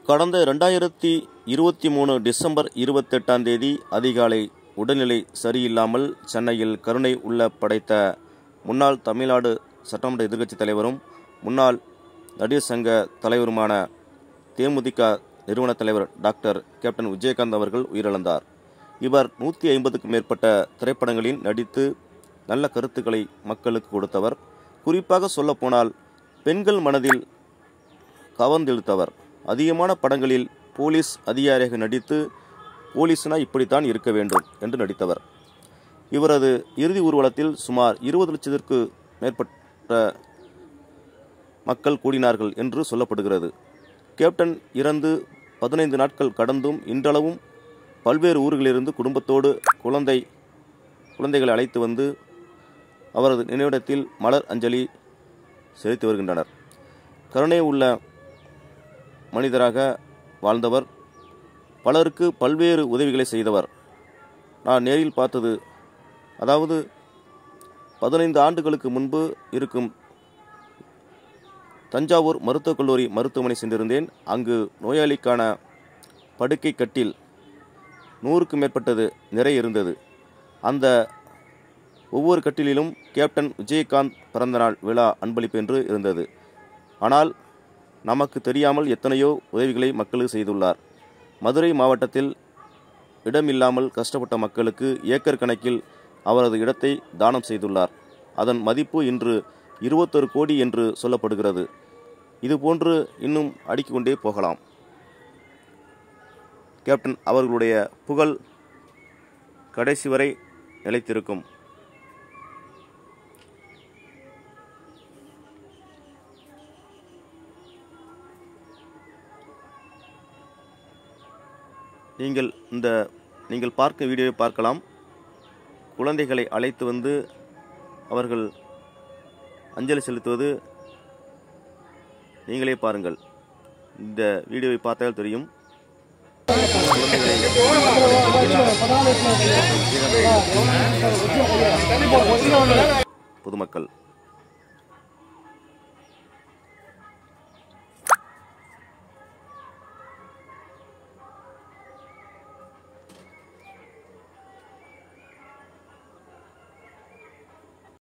கடந்த ரெண்டாயிரத்தி இருபத்தி மூணு டிசம்பர் இருபத்தெட்டாம் தேதி அதிகாலை உடல்நிலை சரியில்லாமல் சென்னையில் கருணை உள்ள படைத்த முன்னாள் தமிழ்நாடு சட்டமன்ற எதிர்க்கட்சித் தலைவரும் முன்னாள் நடிகர் சங்க தலைவருமான தேமுதிக நிறுவன தலைவர் டாக்டர் கேப்டன் விஜயகாந்த் அவர்கள் உயிரிழந்தார் இவர் நூற்றி ஐம்பதுக்கும் மேற்பட்ட திரைப்படங்களில் நடித்து நல்ல கருத்துக்களை மக்களுக்கு கொடுத்தவர் குறிப்பாக சொல்லப்போனால் பெண்கள் மனதில் கவர்ந்தெழுத்தவர் அதிகமான படங்களில் போலீஸ் அதிகாரியாக நடித்து போலீஸ்னா இப்படித்தான் இருக்க வேண்டும் என்று நடித்தவர் இவரது இறுதி ஊர்வலத்தில் சுமார் இருபது லட்சத்திற்கு மேற்பட்ட மக்கள் கூடினார்கள் என்று சொல்லப்படுகிறது கேப்டன் இறந்து பதினைந்து நாட்கள் கடந்தும் இன்றளவும் பல்வேறு ஊர்களிலிருந்து குடும்பத்தோடு குழந்தை குழந்தைகளை அழைத்து வந்து அவரது நினைவிடத்தில் மலர் அஞ்சலி செலுத்தி வருகின்றனர் கருணை உள்ள மனிதராக வாழ்ந்தவர் பலருக்கு பல்வேறு உதவிகளை செய்தவர் நான் நேரில் பார்த்தது அதாவது பதினைந்து ஆண்டுகளுக்கு முன்பு இருக்கும் தஞ்சாவூர் மருத்துவக் கல்லூரி மருத்துவமனை சென்றிருந்தேன் அங்கு நோயாளிக்கான படுக்கை கட்டில் நூறுக்கும் மேற்பட்டது நிறை இருந்தது அந்த ஒவ்வொரு கட்டிலிலும் கேப்டன் விஜயகாந்த் பிறந்தநாள் விழா அன்பளிப்பு என்று இருந்தது ஆனால் நமக்கு தெரியாமல் எத்தனையோ உதவிகளை மக்களுக்கு செய்துள்ளார் மதுரை மாவட்டத்தில் இடமில்லாமல் கஷ்டப்பட்ட மக்களுக்கு ஏக்கர் கணக்கில் அவரது இடத்தை தானம் செய்துள்ளார் அதன் மதிப்பு இன்று இருபத்தொரு கோடி என்று சொல்லப்படுகிறது இதுபோன்று இன்னும் அடுக்கிக் கொண்டே போகலாம் கேப்டன் அவர்களுடைய புகழ் கடைசி வரை நிலைத்திருக்கும் நீங்கள் இந்த நீங்கள் பார்க்க வீடியோவை பார்க்கலாம் குழந்தைகளை அழைத்து வந்து அவர்கள் அஞ்சலி செலுத்துவது நீங்களே பாருங்கள் இந்த வீடியோவை பார்த்தால் தெரியும் பொதுமக்கள்